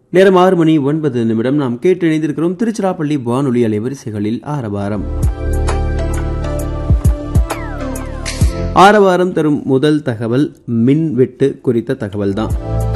நேரம் ஆறு மணி ஒன்பது நிமிடம் நாம் கேட்டு இணைந்திருக்கிறோம் திருச்சிராப்பள்ளி வானொலி அலைவரிசைகளில் ஆரவாரம் ஆரவாரம் தரும் முதல் தகவல் மின்வெட்டு குறித்த தகவல் தான்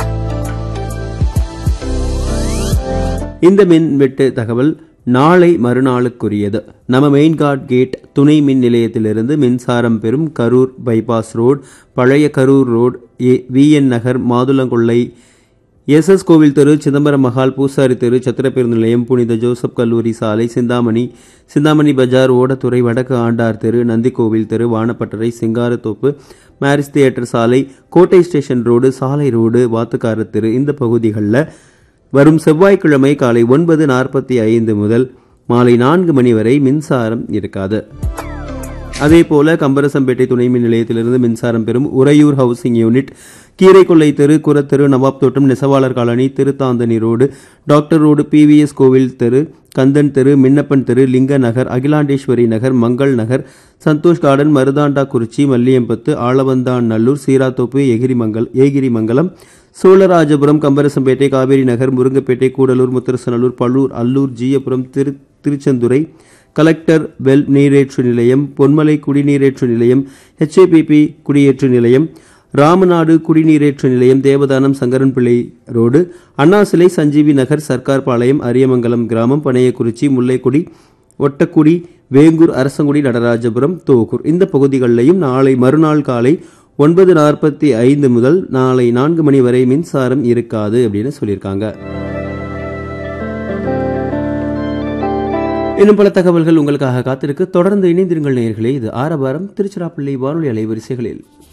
இந்த மின்வெட்டு தகவல் நாளை மறுநாளுக்குரியது நம்ம மெயின்காட் கேட் துணை மின் நிலையத்திலிருந்து மின்சாரம் பெறும் கரூர் பைபாஸ் ரோடு பழைய Karur road A VN Nagar Mathulankollai S S கோவில் தெரு சிதம்பரம் மகால் பூசாரி தெரு சத்திரப்பேருந்து நிலையம் புனித ஜோசப் கல்லூரி சாலை சிந்தாமணி சிந்தாமணி பஜார் ஓடத்துறை வடக்கு ஆண்டார் தெரு நந்திக்கோவில் தெரு வானப்பட்டறை சிங்காரத்தோப்பு மேரிஸ் தியேட்டர் சாலை கோட்டை ஸ்டேஷன் ரோடு சாலை ரோடு வாத்துக்கார தெரு இந்த பகுதிகளில் வரும் செவ்வாய்க்கிழமை காலை ஒன்பது நாற்பத்தி ஐந்து முதல் மாலை நான்கு மணி வரை மின்சாரம் இருக்காது அதே போல கம்பரசம்பேட்டை துணை மின் நிலையத்திலிருந்து மின்சாரம் பெறும் உறையூர் ஹவுசிங் யூனிட் கீரைக்கொள்ளை தெரு குரத்தெரு Nawab Thottam Nesavalar colony Thiruthanthani road doctor road PVS கோவில் தெரு கந்தன் தெரு மின்னப்பன் தெரு லிங்க நகர் அகிலாண்டேஸ்வரி நகர் மங்கள் நகர் சந்தோஷ் கார்டன் மருதாண்டா குறிச்சி மல்லியம்பத்து ஆளவந்தான் நல்லூர் சீராத்தோப்பு எகிரிமங்கல் ஏகிரிமங்கலம் சோழராஜபுரம் கம்பரசம்பேட்டை காவேரி நகர் முருங்கப்பேட்டை கூடலூர் முத்தரசநல்லூர் பள்ளூர் அல்லூர் ஜீயபுரம் திரு திருச்செந்துறை கலெக்டர் வெல் நீரேற்று நிலையம் பொன்மலை குடிநீரேற்று நிலையம் ஹெச்ஏபிபி குடியேற்று நிலையம் ராமநாடு குடிநீரேற்று நிலையம் தேவதானம் சங்கரன்பிள்ளை ரோடு அண்ணா சிலை சஞ்சீவி நகர் சர்க்கார் பாளையம் அரியமங்கலம் கிராமம் பனையக்குறிச்சி முல்லைக்குடி ஒட்டக்குடி வேங்கூர் அரசங்குடி நடராஜபுரம் தோகூர் இந்த பகுதிகளிலையும் நாளை மறுநாள் காலை ஒன்பது நாற்பத்தி ஐந்து முதல் நாளை நான்கு மணி வரை மின்சாரம் இருக்காது அப்படின்னு சொல்லியிருக்காங்க இன்னும் பல தகவல்கள் உங்களுக்காக காத்திருக்கு தொடர்ந்து இணைந்திருங்கள் நேயர்களே இது ஆரவாரம் திருச்சிராப்பள்ளி வானொலி அலைவரிசைகளில்